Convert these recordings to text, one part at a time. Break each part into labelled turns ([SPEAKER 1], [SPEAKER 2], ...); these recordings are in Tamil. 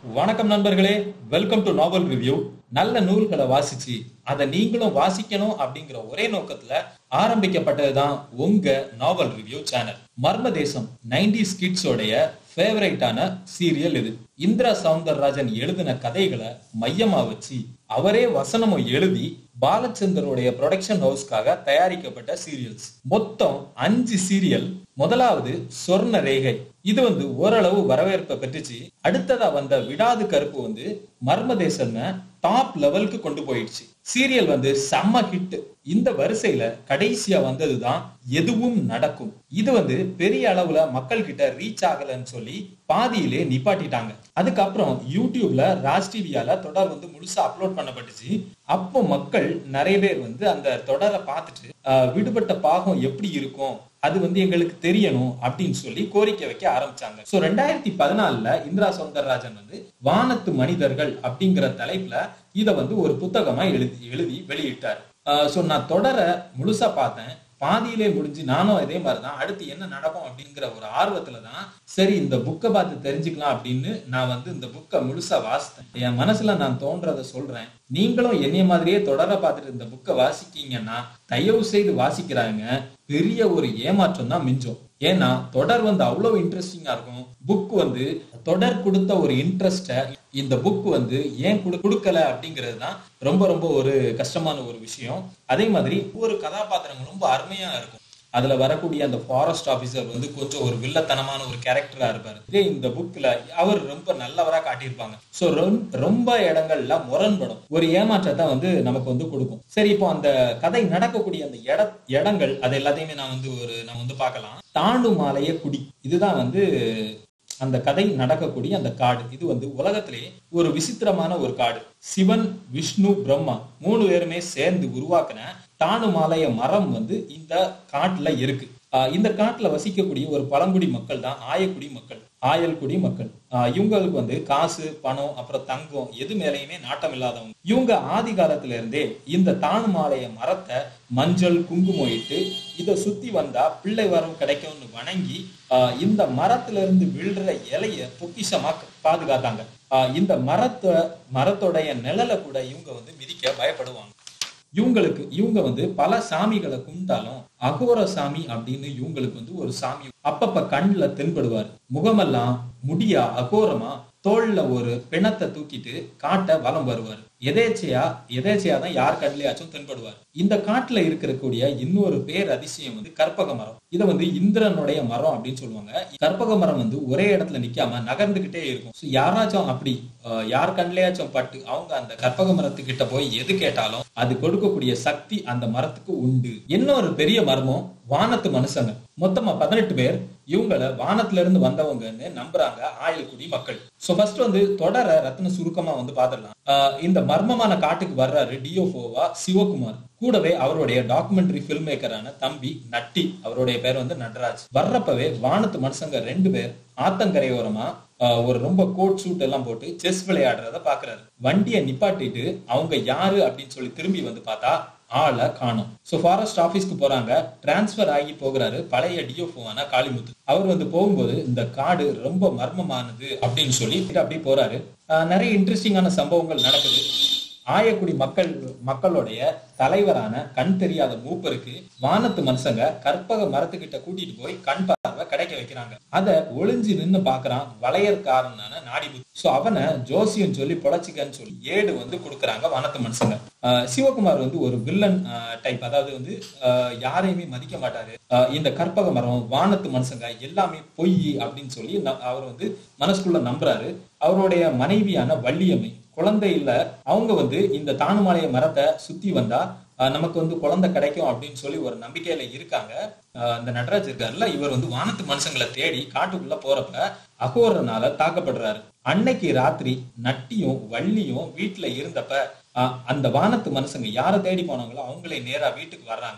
[SPEAKER 1] வணக்கம் நண்பர்களே வெல்கம் டு நாவல் ரிவ்யூ நல்ல நூல்களை வாசிச்சு அதை நீங்களும் வாசிக்கணும் அப்படிங்கிற ஒரே நோக்கத்துல ஆரம்பிக்கப்பட்டதுதான் உங்க நாவல் ரிவ்யூ சேனல் மர்ம தேசம் நைன்டி ஸ்கிட்ஸோடைய ஃபேவரைட்டான சீரியல் இது இந்திரா சவுந்தரராஜன் எழுதின கதைகளை மையமா வச்சு அவரே வசனமும் எழுதி பாலச்சந்தருடைய ப்ரொடக்ஷன் ஹவுஸ்க்காக தயாரிக்கப்பட்ட சீரியல்ஸ் மொத்தம் அஞ்சு சீரியல் முதலாவது சொர்ண ரேகை இது வந்து ஓரளவு வரவேற்பை பெற்றுச்சு அடுத்ததா வந்த விடாது கருப்பு வந்து மர்ம தேசம்னு டாப் லெவலுக்கு கொண்டு போயிடுச்சு சீரியல் வந்து செம்ம ஹிட் இந்த வரிசையில கடைசியா வந்ததுதான் எதுவும் நடக்கும் இது வந்து பெரிய அளவுல மக்கள் கிட்ட ரீச் ஆகலன்னு சொல்லி பாதியிலே நிப்பாட்டிட்டாங்க அதுக்கப்புறம் யூடியூப்ல ராஜ் டிவியால தொடர் வந்து முழுசா அப்லோட் பண்ணப்பட்டுச்சு அப்போ மக்கள் நிறைய பேர் வந்து அந்த தொடரை பார்த்துட்டு ஆஹ், விடுபட்ட பாகம் எப்படி இருக்கும் அது வந்து எங்களுக்கு தெரியணும் அப்படின்னு சொல்லி கோரிக்கை வைக்க ஆரம்பிச்சாங்க சோ ரெண்டாயிரத்தி பதினாலுல இந்திரா சௌந்தரராஜன் வந்து வானத்து மனிதர்கள் அப்படிங்கிற தலைப்புல இத வந்து ஒரு புத்தகமா எழுதி எழுதி வெளியிட்டார் சோ நான் தொடரை முழுசா பார்த்தேன் பாதியிலே முடிஞ்சு நானும் இதே மாதிரிதான் அடுத்து என்ன நடக்கும் அப்படிங்கிற ஒரு ஆர்வத்துல தான் சரி இந்த புக்கை பார்த்து தெரிஞ்சுக்கலாம் அப்படின்னு நான் வந்து இந்த புக்கை முழுசா வாசித்தேன் என் மனசுல நான் தோன்றதை சொல்றேன் நீங்களும் என்னைய மாதிரியே தொடர பார்த்துட்டு இந்த புக்கை வாசிக்கீங்கன்னா தயவு செய்து வாசிக்கிறாங்க பெரிய ஒரு ஏமாற்றம் தான் மிஞ்சும் ஏன்னா தொடர் வந்து அவ்வளவு இன்ட்ரெஸ்டிங்கா இருக்கும் புக் வந்து தொடர் கொடுத்த ஒரு இன்ட்ரெஸ்ட இந்த புக் வந்து ஏன் குடு கொடுக்கல அப்படிங்கிறது தான் ரொம்ப ரொம்ப ஒரு கஷ்டமான ஒரு விஷயம் அதே மாதிரி ஒவ்வொரு கதாபாத்திரங்களும் ரொம்ப அருமையா இருக்கும் அதுல வரக்கூடிய அந்த ஃபாரஸ்ட் ஆபீசர் வந்து கொஞ்சம் ஒரு வில்லத்தனமான ஒரு கேரக்டரா இருப்பாரு இதே இந்த புக்ல அவர் ரொம்ப நல்லவரா காட்டியிருப்பாங்க சோ ரொம்ப இடங்கள்ல முரண்படும் ஒரு ஏமாற்றத்தை வந்து நமக்கு வந்து கொடுக்கும் சரி இப்போ அந்த கதை நடக்கக்கூடிய அந்த இட இடங்கள் அது எல்லாத்தையுமே நான் வந்து ஒரு நம்ம வந்து பார்க்கலாம் தாண்டு மாலைய குடி இதுதான் வந்து அந்த கதை நடக்கக்கூடிய அந்த காடு இது வந்து உலகத்திலே ஒரு விசித்திரமான ஒரு காடு சிவன் விஷ்ணு பிரம்மா மூணு பேருமே சேர்ந்து உருவாக்கின தானுமாலய மரம் வந்து இந்த காட்டுல இருக்கு ஆஹ் இந்த காட்டுல வசிக்கக்கூடிய ஒரு பழங்குடி மக்கள் தான் ஆயக்குடி மக்கள் ஆயல்குடி மக்கள் ஆஹ் இவங்களுக்கு வந்து காசு பணம் அப்புறம் தங்கம் எது மேலேயுமே நாட்டம் இல்லாதவங்க இவங்க ஆதி காலத்துல இருந்தே இந்த தானுமாலய மரத்தை மஞ்சள் குங்குமம் இட்டு இதை சுத்தி வந்தா பிள்ளை வரம் கிடைக்கும்னு வணங்கி ஆஹ் இந்த மரத்துல இருந்து விழுற இலைய பொக்கிஷமா பாதுகாத்தாங்க ஆஹ் இந்த மரத்தை மரத்தோடைய நிழலை கூட இவங்க வந்து மிதிக்க பயப்படுவாங்க இவங்களுக்கு இவங்க வந்து பல சாமிகளை கும்பிட்டாலும் அகோர சாமி அப்படின்னு இவங்களுக்கு வந்து ஒரு சாமி அப்பப்ப கண்ணுல தென்படுவார் முகமெல்லாம் முடியா அகோரமா தோல்ல ஒரு பிணத்தை தூக்கிட்டு காட்ட வலம் வருவார் எதேச்சையா எதேச்சையா தான் யார் கண்ணிலையாச்சும் தென்படுவார் இந்த காட்டுல இருக்கக்கூடிய இன்னொரு பேர் அதிசயம் வந்து கற்பக மரம் இதை வந்து இந்திரனுடைய மரம் அப்படின்னு சொல்லுவாங்க கற்பக மரம் வந்து ஒரே இடத்துல நிக்காம நகர்ந்துகிட்டே இருக்கும் So யாராச்சும் அப்படி அஹ், யார் கண்ணிலையாச்சும் பட்டு அவங்க அந்த கற்பக மரத்துக்கிட்ட போய் எது கேட்டாலும் அது கொடுக்கக்கூடிய சக்தி அந்த மரத்துக்கு உண்டு இன்னொரு பெரிய மர்மம் வானத்து மனுஷங்க மொத்தமா பதினெட்டு பேர் இவங்கள வானத்துல இருந்து வந்தவங்கன்னு நம்புறாங்க ஆயல்குடி மக்கள் சோ ஃபர்ஸ்ட் வந்து தொடர ரத்ன சுருக்கமா வந்து பாத்திரலாம் ஆஹ் இந்த மர்மமான காட்டுக்கு வர்றாரு டிஓஃபோவா சிவகுமார் கூடவே அவருடைய டாக்குமெண்ட்ரி ஃபில்ம் மேக்கரான தம்பி நட்டி அவருடைய பேர் வந்து நடராஜ் வர்றப்பவே வானத்து மனுஷங்க ரெண்டு பேர் ஆத்தங்கரையோரமா ஆஹ் ஒரு ரொம்ப கோட் சூட் எல்லாம் போட்டு செஸ் விளையாடுறத பாக்குறாரு வண்டியை நிப்பாட்டிட்டு அவங்க யாரு அப்படின்னு சொல்லி திரும்பி வந்து பார்த்தா ஆளை காணும் சோ ஃபாரஸ்ட் ஆபீஸ்க்கு போறாங்க டிரான்ஸ்பர் ஆகி போகிறாரு பழைய டிஓஃபோவான காளிமுத்து அவர் வந்து போகும்போது இந்த காடு ரொம்ப மர்மமானது அப்படின்னு சொல்லி அப்படியே போறாரு ஆஹ் நிறைய இன்ட்ரெஸ்டிங்கான சம்பவங்கள் நடக்குது ஆயக்குடி மக்கள் மக்களுடைய தலைவரான கண் தெரியாத மூப்பருக்கு வானத்து மனுஷங்க கற்பக மரத்துக்கிட்ட கூட்டிட்டு போய் கண் பார்வை கிடைக்க வைக்கிறாங்க அத ஒளிஞ்சு நின்னு பாக்குறான் வளையற்காரனான நாடிபுத் சோ அவனை ஜோசியம் சொல்லி பொழைச்சிக்கன்னு சொல்லி ஏடு வந்து கொடுக்குறாங்க வானத்து மனுஷங்க ஆஹ் சிவகுமார் வந்து ஒரு வில்லன் டைப் அதாவது வந்து ஆஹ் யாரையுமே மதிக்க மாட்டாரு ஆஹ் இந்த கற்பக மரம் வானத்து மனுஷங்க எல்லாமே பொய் அப்படின்னு சொல்லி ந- அவர் வந்து மனசுக்குள்ள நம்புறாரு அவருடைய மனைவியான வள்ளியம்மை குழந்தை இல்ல அவங்க வந்து இந்த தானுமாலைய மரத்தை சுத்தி வந்தா ஆஹ் நமக்கு வந்து குழந்தை கிடைக்கும் அப்படின்னு சொல்லி ஒரு நம்பிக்கையில இருக்காங்க ஆஹ் இந்த நடராஜ் இருக்காருல்ல இவர் வந்து வானத்து மனுஷங்களை தேடி காட்டுக்குள்ள போறப்ப அகோரனால தாக்கப்படுறாரு அன்னைக்கு ராத்திரி நட்டியும் வள்ளியும் வீட்டுல இருந்தப்ப ஆஹ் அந்த வானத்து மனுஷங்க யாரை தேடி போனாங்களோ அவங்களே நேரா வீட்டுக்கு வர்றாங்க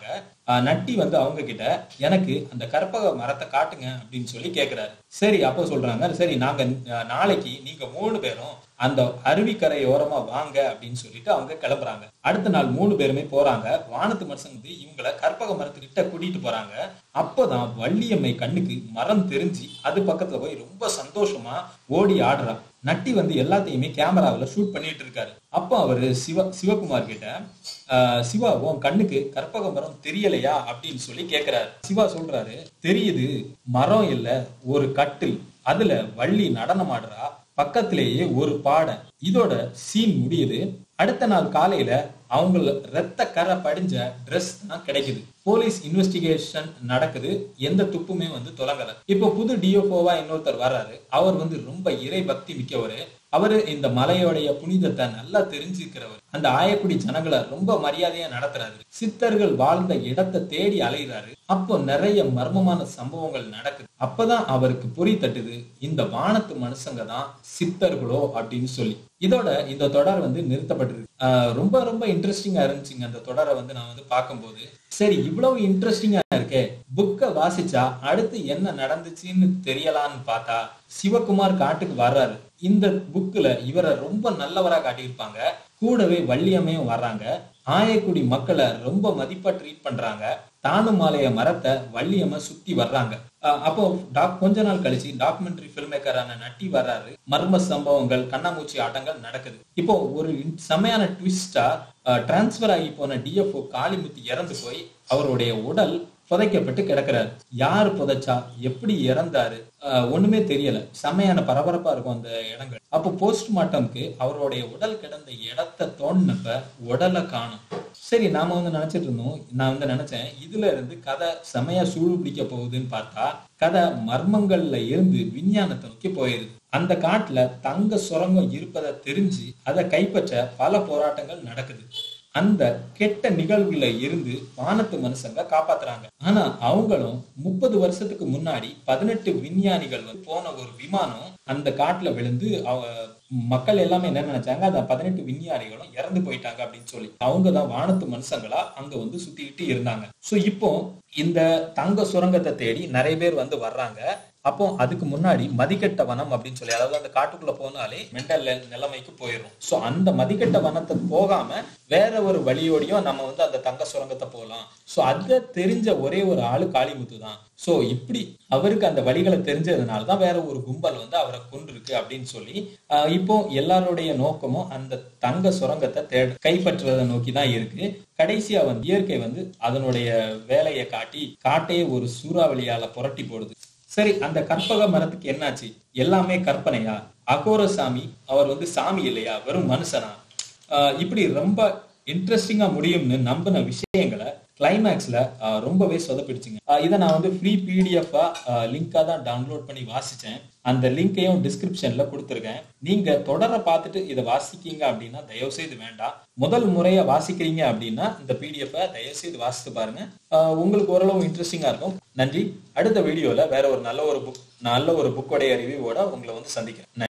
[SPEAKER 1] ஆஹ் நட்டி வந்து அவங்க கிட்ட எனக்கு அந்த கற்பக மரத்தை காட்டுங்க அப்படின்னு சொல்லி கேக்குறாரு சரி அப்போ சொல்றாங்க சரி நாங்க அஹ், நாளைக்கு நீங்க மூணு பேரும் அந்த அருவிக்கரை ஓரமா வாங்க அப்படின்னு சொல்லிட்டு அவங்க கிளம்புறாங்க அடுத்த நாள் மூணு பேருமே போறாங்க வானத்து மனுஷன் வந்து இவங்கள கற்பக மரத்துக்கிட்ட கூட்டிட்டு போறாங்க அப்போதான் வள்ளியம்மை கண்ணுக்கு மரம் தெரிஞ்சு அது பக்கத்துல போய் ரொம்ப சந்தோஷமா ஓடி ஆடுறா நட்டி வந்து எல்லாத்தையுமே கேமராவில் ஷூட் பண்ணிட்டு இருக்காரு அப்போ அவரு சிவ சிவகுமார் கிட்ட ஆஹ், சிவா உன் கண்ணுக்கு கற்பக மரம் தெரியலையா அப்படின்னு சொல்லி கேக்குறாரு சிவா சொல்றாரு தெரியுது மரம் இல்ல ஒரு கட்டில் அதுல வள்ளி நடனம் ஆடுறா பக்கத்திலேயே ஒரு பாடை இதோட சீன் முடியுது அடுத்த நாள் காலையில அவங்கள ரத்த கரை படிஞ்ச ட்ரெஸ் தான் கிடைக்குது போலீஸ் இன்வெஸ்டிகேஷன் நடக்குது எந்த துப்புமே வந்து தொலங்கல இப்போ புது டிஎஃப்ஓவா இன்னொருத்தர் வர்றாரு அவர் வந்து ரொம்ப இறை பக்தி மிக்கவரு அவரு இந்த மலையோடைய புனிதத்தை நல்லா தெரிஞ்சுக்கிறவர் அந்த ஆயக்குடி ஜனங்களை ரொம்ப மரியாதையா நடத்துறாரு சித்தர்கள் வாழ்ந்த இடத்தை தேடி அலைகிறாரு அப்போ நிறைய மர்மமான சம்பவங்கள் நடக்குது அப்பதான் அவருக்கு பொறி தட்டுது இந்த வானத்து மனுஷங்க தான் சித்தர்களோ அப்படின்னு சொல்லி இதோட இந்த தொடர் வந்து நிறுத்தப்பட்டிருக்கு ஆஹ் ரொம்ப ரொம்ப இன்ட்ரெஸ்டிங்கா இருந்துச்சுங்க அந்த தொடரை வந்து நான் வந்து பார்க்கும்போது சரி இவ்வளவு இன்ட்ரெஸ்டிங்கா இருக்கே புக்கை வாசிச்சா அடுத்து என்ன நடந்துச்சுன்னு தெரியலான்னு பார்த்தா சிவகுமார் காட்டுக்கு வர்றாரு இந்த புக்ல இவரை ரொம்ப நல்லவரா காட்டியிருப்பாங்க கூடவே வள்ளியம்மையும் வர்றாங்க ஆயக்குடி மக்களை ரொம்ப மதிப்பா ட்ரீட் பண்றாங்க தானுமாலைய மரத்தை வள்ளியம்மை சுத்தி வர்றாங்க அஹ் அப்போ டாக் கொஞ்ச நாள் கழிச்சு டாக்குமெண்ட்ரி ஃபில்ம் மேக்கரான நட்டி வர்றாரு மர்ம சம்பவங்கள் கண்ணாமூச்சி ஆட்டங்கள் நடக்குது இப்போ ஒரு in- செமையான ட்விஸ்டா டிரான்ஸ்பர் ஆகி போன டிஎஃப்ஓ காளிமுத்து இறந்து போய் அவருடைய உடல் புதைக்கப்பட்டு கிடக்குறாரு யாரு புதைச்சா எப்படி இறந்தாரு அஹ் ஒண்ணுமே தெரியல செமையான பரபரப்பா இருக்கும் அந்த இடங்கள் அப்போ போஸ்ட்மார்ட்டம்க்கு அவருடைய உடல் கிடந்த இடத்த தோண்டினப்ப உடலை காணும் சரி நாம வந்து நினைச்சிட்டு இருந்தோம் நான் வந்து நினைச்சேன் இதுல இருந்து கதை செமையா சூடு பிடிக்க போகுதுன்னு பார்த்தா கதை மர்மங்கள்ல இருந்து விஞ்ஞானத்தை நோக்கி போயிருது அந்த காட்டுல தங்க சுரங்கம் இருப்பதை தெரிஞ்சு அதை கைப்பற்ற பல போராட்டங்கள் நடக்குது அந்த கெட்ட நிகழ்வுல இருந்து வானத்து மனுஷங்க காப்பாத்துறாங்க ஆனா அவங்களும் முப்பது வருஷத்துக்கு முன்னாடி பதினெட்டு விஞ்ஞானிகள் வந்து போன ஒரு விமானம் அந்த காட்டுல விழுந்து அவ மக்கள் எல்லாமே என்ன நினைச்சாங்க அந்த பதினெட்டு விஞ்ஞானிகளும் இறந்து போயிட்டாங்க அப்படின்னு சொல்லி அவங்க தான் வானத்து மனுஷங்களா அங்க வந்து சுத்திக்கிட்டு இருந்தாங்க சோ இப்போ இந்த தங்க சுரங்கத்தை தேடி நிறைய பேர் வந்து வர்றாங்க அப்போ அதுக்கு முன்னாடி மதிக்கட்ட வனம் அப்படின்னு சொல்லி அதாவது அந்த காட்டுக்குள்ள போனாலே மென்டல் நிலைமைக்கு போயிடும் சோ அந்த மதிக்கட்ட வனத்தை போகாம வேற ஒரு வழியோடையும் நம்ம வந்து அந்த தங்க சுரங்கத்தை போகலாம் சோ அதை தெரிஞ்ச ஒரே ஒரு ஆளு காளிமுத்து தான் சோ இப்படி அவருக்கு அந்த வழிகளை தெரிஞ்சதுனால தான் வேற ஒரு கும்பல் வந்து அவரை கொண்டிருக்கு அப்படின்னு சொல்லி ஆஹ் இப்போ எல்லாருடைய நோக்கமும் அந்த தங்க சுரங்கத்தை தேட கைப்பற்றுவதை நோக்கி தான் இருக்கு கடைசியா வந்து இயற்கை வந்து அதனுடைய வேலையை காட்டி காட்டையே ஒரு சூறாவளியால புரட்டி போடுது சரி அந்த கற்பக மரத்துக்கு என்னாச்சு எல்லாமே கற்பனையா அகோரசாமி அவர் வந்து சாமி இல்லையா வெறும் மனுஷனா ஆஹ் இப்படி ரொம்ப இன்ட்ரெஸ்டிங்கா முடியும்னு நம்பின விஷயங்களை கிளைமேக்ஸ்ல ரொம்பவே சொதப்பிடுச்சுங்க ஆஹ் இதை நான் வந்து ஃப்ரீ பிடிஎஃபா லிங்கா தான் டவுன்லோட் பண்ணி வாசிச்சேன் அந்த லிங்கையும் டிஸ்கிரிப்ஷன்ல கொடுத்துருக்கேன் நீங்க தொடர பார்த்துட்டு இதை வாசிக்கீங்க அப்படின்னா தயவு செய்து வேண்டாம் முதல் முறையா வாசிக்கிறீங்க அப்படின்னா இந்த பிடிஎஃப் தயவு செய்து வாசித்து பாருங்க ஆஹ் உங்களுக்கு ஓரளவு இன்ட்ரெஸ்டிங்கா இருக்கும் நன்றி அடுத்த வீடியோல வேற ஒரு நல்ல ஒரு புக் நல்ல ஒரு புக்கோடைய ரிவ்யூவோட உங்களை வந்து சந்திக்கிறேன்